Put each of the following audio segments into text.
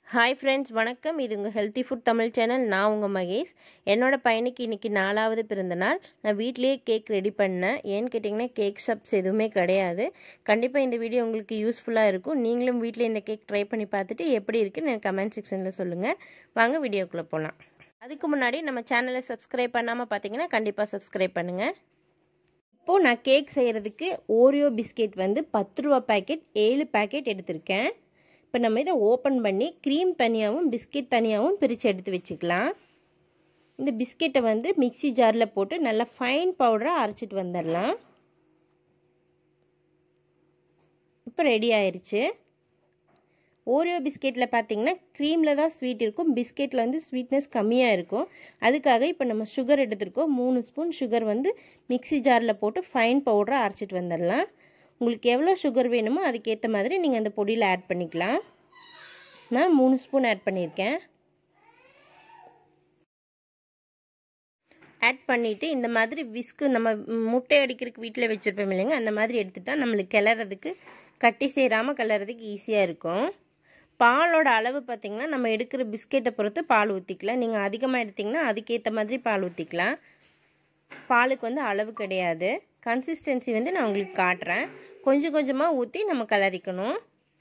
hi friends வணக்கம் இது உங்கள் ஹெல்த்தி ஃபுட் தமிழ் சேனல் நான் உங்கள் மகேஷ் என்னோட பையனுக்கு இன்றைக்கி நாலாவது பிறந்தநாள் நான் வீட்லேயே கேக் ரெடி பண்ணேன் ஏன்னு கேட்டிங்கன்னா கேக் ஷாப்ஸ் எதுவுமே கிடையாது கண்டிப்பாக இந்த வீடியோ உங்களுக்கு யூஸ்ஃபுல்லாக இருக்கும் நீங்களும் வீட்டில் இந்த கேக் ட்ரை பண்ணி பார்த்துட்டு எப்படி இருக்குன்னு எனக்கு கமெண்ட் செக்ஷனில் சொல்லுங்கள் வாங்க வீடியோக்குள்ளே போகலாம் அதுக்கு முன்னாடி நம்ம சேனலை சப்ஸ்கிரைப் பண்ணாமல் பார்த்தீங்கன்னா கண்டிப்பாக சப்ஸ்கிரைப் பண்ணுங்கள் இப்போது நான் கேக் செய்கிறதுக்கு ஓரியோ பிஸ்கெட் வந்து பத்து ரூபா பேக்கெட் ஏழு பேக்கெட் எடுத்திருக்கேன் இப்போ நம்ம இதை ஓப்பன் பண்ணி க்ரீம் தனியாகவும் பிஸ்கெட் தனியாகவும் பிரித்து எடுத்து வச்சுக்கலாம் இந்த பிஸ்கெட்டை வந்து மிக்சி ஜாரில் போட்டு நல்லா ஃபைன் பவுடராக அரைச்சிட்டு வந்துடலாம் இப்போ ரெடி ஆயிடுச்சு ஓரியோ பிஸ்கெட்டில் பார்த்தீங்கன்னா க்ரீமில் தான் ஸ்வீட் இருக்கும் பிஸ்கெட்டில் வந்து ஸ்வீட்னஸ் கம்மியாக இருக்கும் அதுக்காக இப்போ நம்ம சுகர் எடுத்துருக்கோம் மூணு ஸ்பூன் சுகர் வந்து மிக்சி ஜாரில் போட்டு ஃபைன் பவுடராக அரைச்சிட்டு வந்துடலாம் உங்களுக்கு எவ்வளோ சுகர் வேணுமோ அதுக்கேற்ற மாதிரி நீங்கள் அந்த பொடியில் ஆட் பண்ணிக்கலாம் நான் மூணு ஸ்பூன் ஆட் பண்ணியிருக்கேன் ஆட் பண்ணிவிட்டு இந்த மாதிரி விஸ்கு நம்ம முட்டை அடிக்கிறதுக்கு வீட்டில் வச்சுருப்போம் இல்லைங்க அந்த மாதிரி எடுத்துட்டா நம்மளுக்கு கிளறதுக்கு கட்டி சேராமல் கிளறதுக்கு ஈஸியாக இருக்கும் பாலோட அளவு பார்த்திங்கன்னா நம்ம எடுக்கிற பிஸ்கெட்டை பொறுத்து பால் ஊற்றிக்கலாம் நீங்கள் அதிகமாக எடுத்திங்கன்னா அதுக்கேற்ற மாதிரி பால் ஊற்றிக்கலாம் பாலுக்கு வந்து அளவு கிடையாது கன்சிஸ்டன்சி வந்து நான் உங்களுக்கு காட்டுறேன் கொஞ்சம் கொஞ்சமாக ஊற்றி நம்ம கலரிக்கணும்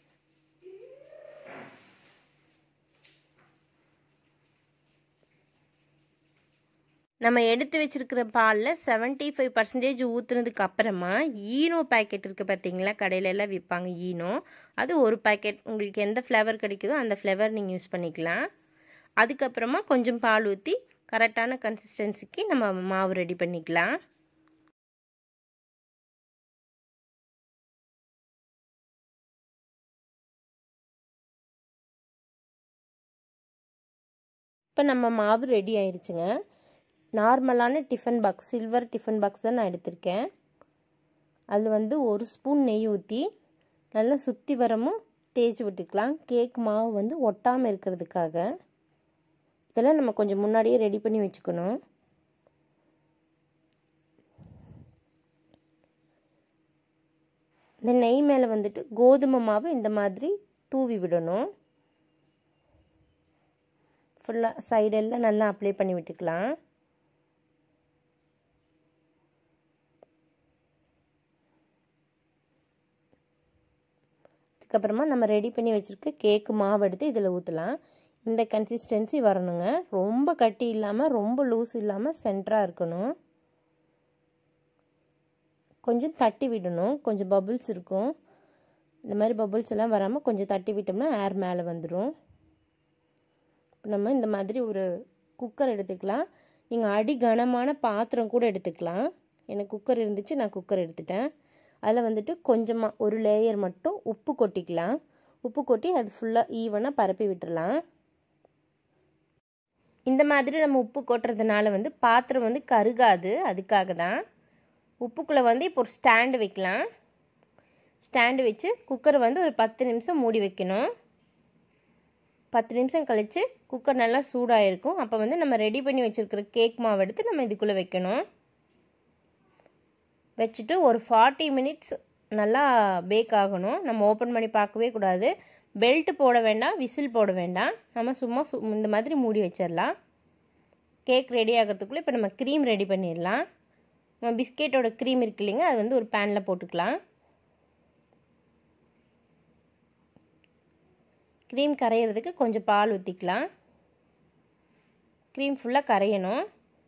நம்ம எடுத்து வச்சுருக்கிற பாலில் செவன்ட்டி ஃபைவ் பர்சன்டேஜ் ஊற்றுனதுக்கு அப்புறமா ஈனோ பேக்கெட் இருக்குது பார்த்தீங்களா கடையில எல்லாம் விற்பாங்க ஈனோ அது ஒரு பேக்கெட் உங்களுக்கு எந்த ஃப்ளேவர் கிடைக்குதோ அந்த ஃப்ளேவர் நீங்கள் யூஸ் பண்ணிக்கலாம் அதுக்கப்புறமா கொஞ்சம் பால் ஊற்றி கரெக்டான கன்சிஸ்டன்சிக்கு நம்ம மாவு ரெடி பண்ணிக்கலாம் இப்போ நம்ம மாவு ரெடி ஆயிடுச்சுங்க நார்மலான tiffin box silver tiffin box தான் நான் எடுத்திருக்கேன் அதில் வந்து ஒரு ஸ்பூன் நெய் ஊற்றி நல்லா சுற்றி வரமும் தேய்ச்சி விட்டுக்கலாம் கேக் மாவு வந்து ஒட்டாமல் இருக்கிறதுக்காக இதெல்லாம் நம்ம கொஞ்சம் முன்னாடியே ரெடி பண்ணி வச்சுக்கணும் இந்த நெய் மேலே வந்துட்டு கோதுமை மாவு இந்த மாதிரி தூவி விடணும் ஃபுல்லாக சைடெல்லாம் நல்லா அப்ளை பண்ணி விட்டுக்கலாம் அதுக்கப்புறமா நம்ம ரெடி பண்ணி வச்சுருக்க கேக்கு மாவு எடுத்து இதில் ஊற்றலாம் இந்த கன்சிஸ்டன்சி வரணுங்க ரொம்ப கட்டி இல்லாமல் ரொம்ப லூஸ் இல்லாமல் சென்டராக இருக்கணும் கொஞ்சம் தட்டி விடணும் கொஞ்சம் பபுள்ஸ் இருக்கும் இந்த மாதிரி பபுள்ஸ் எல்லாம் வராமல் கொஞ்சம் தட்டி விட்டோம்னா ஏர் மேலே வந்துடும் இப்போ நம்ம இந்த மாதிரி ஒரு குக்கர் எடுத்துக்கலாம் நீங்கள் அடி கனமான பாத்திரம் கூட எடுத்துக்கலாம் எனக்கு குக்கர் இருந்துச்சு நான் குக்கர் எடுத்துட்டேன் அதில் வந்துட்டு கொஞ்சமாக ஒரு லேயர் மட்டும் உப்பு கொட்டிக்கலாம் உப்பு கொட்டி அது ஃபுல்லாக ஈவனாக பரப்பி விட்டுடலாம் இந்த மாதிரி நம்ம உப்பு கொட்டுறதுனால வந்து பாத்திரம் வந்து கருகாது அதுக்காக தான் உப்புக்குள்ளே வந்து இப்போ ஒரு ஸ்டாண்டு வைக்கலாம் ஸ்டாண்டு வச்சு குக்கரை வந்து ஒரு பத்து நிமிஷம் மூடி வைக்கணும் பத்து நிமிஷம் கழித்து குக்கர் நல்லா சூடாகிருக்கும் அப்போ வந்து நம்ம ரெடி பண்ணி வச்சுருக்கிற கேக் மாவு எடுத்து நம்ம இதுக்குள்ளே வைக்கணும் வச்சுட்டு ஒரு ஃபார்ட்டி மினிட்ஸ் நல்லா பேக் ஆகணும் நம்ம ஓப்பன் பண்ணி பார்க்கவே கூடாது பெல்ட் போட வேண்டாம் விசில் போட வேண்டாம் நம்ம சும்மா சு இந்த மாதிரி மூடி வச்சிடலாம் கேக் ரெடி ஆகிறதுக்குள்ளே இப்போ நம்ம க்ரீம் ரெடி பண்ணிடலாம் நம்ம பிஸ்கெட்டோட க்ரீம் இருக்கு இல்லைங்க அது வந்து ஒரு பேனில் போட்டுக்கலாம் க்ரீம் கரையிறதுக்கு கொஞ்சம் பால் ஊற்றிக்கலாம் க்ரீம் ஃபுல்லாக கரையணும்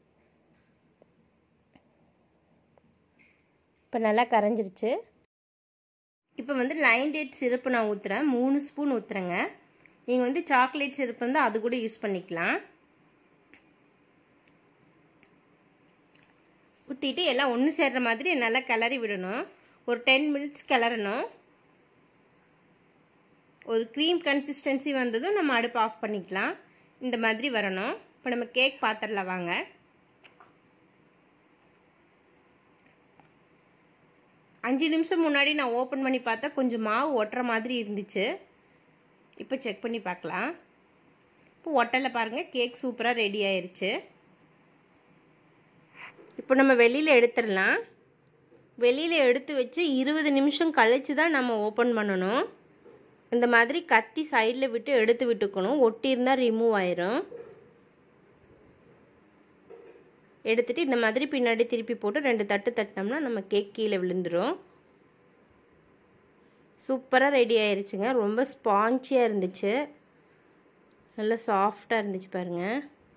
இப்போ நல்லா கரைஞ்சிருச்சு இப்போ வந்து லைன் டேட் சிரப்பு நான் ஊற்றுறேன் மூணு ஸ்பூன் ஊற்றுறேங்க நீங்கள் வந்து சாக்லேட் சிரப்பு வந்து அது கூட யூஸ் பண்ணிக்கலாம் ஊற்றிட்டு எல்லாம் ஒன்று சேர்ற மாதிரி நல்லா கிளறி விடணும் ஒரு டென் மினிட்ஸ் கிளறணும் ஒரு க்ரீம் கன்சிஸ்டன்சி வந்ததும் நம்ம அடுப்பு ஆஃப் பண்ணிக்கலாம் இந்த மாதிரி வரணும் இப்போ நம்ம கேக் பாத்திரல வாங்க அஞ்சு நிமிஷம் முன்னாடி நான் ஓப்பன் பண்ணி பார்த்தா கொஞ்சம் மாவு ஒட்டுற மாதிரி இருந்துச்சு இப்போ செக் பண்ணி பார்க்கலாம் இப்போ ஒட்டலை பாருங்கள் கேக் சூப்பராக ரெடி ஆயிடுச்சு இப்போ நம்ம வெளியில் எடுத்துடலாம் வெளியில் எடுத்து வச்சு இருபது நிமிஷம் கழித்து தான் நம்ம ஓப்பன் பண்ணணும் இந்த மாதிரி கத்தி சைடில் விட்டு எடுத்து விட்டுக்கணும் ஒட்டி இருந்தால் ரிமூவ் ஆயிரும் எடுத்துட்டு இந்த மாதிரி பின்னாடி திருப்பி போட்டு ரெண்டு தட்டு தட்டினோம்னா நம்ம கேக் கீழே விழுந்துடும் சூப்பராக ரெடி ஆயிருச்சுங்க ரொம்ப ஸ்பான்ச்சியாக இருந்துச்சு நல்லா சாஃப்டாக இருந்துச்சு பாருங்கள்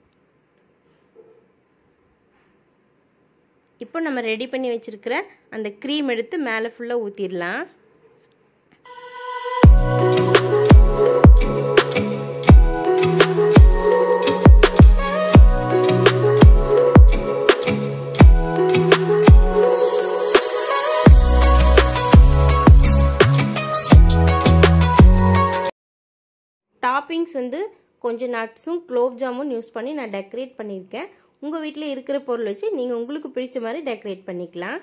இப்போ நம்ம ரெடி பண்ணி வச்சுருக்கிற அந்த க்ரீம் எடுத்து மேலே ஃபுல்லாக ஊற்றிடலாம் டாப்பிங்ஸ் வந்து கொஞ்சம் நட்ஸும் குலோப் ஜாமுன் யூஸ் பண்ணி நான் டெக்கரேட் பண்ணியிருக்கேன் உங்கள் வீட்டில் இருக்கிற பொருள் வச்சு நீங்கள் உங்களுக்கு பிடிச்ச மாதிரி டெக்கரேட் பண்ணிக்கலாம்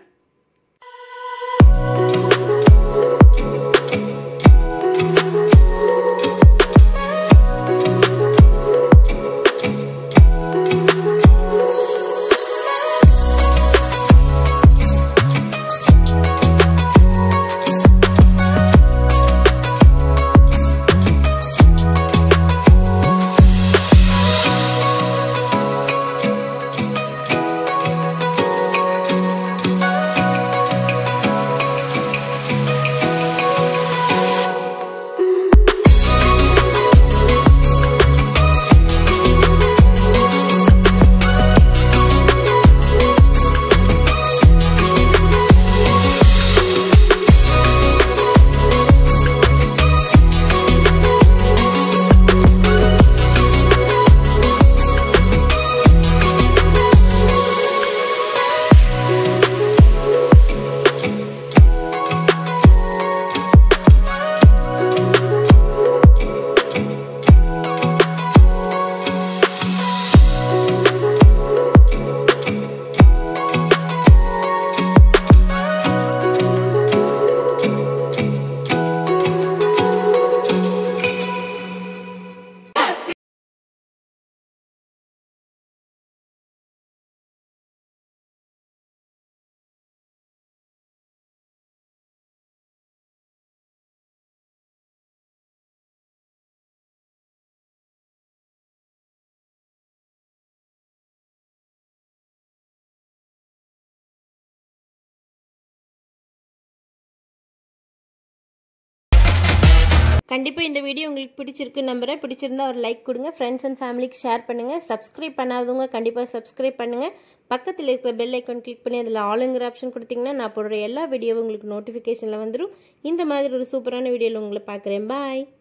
கண்டிப்பாக இந்த வீடியோ உங்களுக்கு பிடிச்சிருக்கு நம்புகிறேன் பிடிச்சிருந்தா ஒரு லைக் கொடுங்க ஃப்ரெண்ட்ஸ் அண்ட் ஃபேமிலிக்கு ஷேர் பண்ணுங்கள் சப்ஸ்கிரைப் பண்ணாதவங்க கண்டிப்பாக சப்ஸ்கிரைப் பண்ணுங்கள் பக்கத்தில் இருக்கிற பெல் ஐக்கான் கிளிக் பண்ணி அதில் ஆளுங்கிற ஆப்ஷன் கொடுத்தீங்கன்னா நான் போடுற எல்லா வீடியோவும் உங்களுக்கு நோட்டிஃபிகேஷனில் வந்துடும் இந்த மாதிரி ஒரு சூப்பரான வீடியோவில் உங்களை பார்க்குறேன் பாய்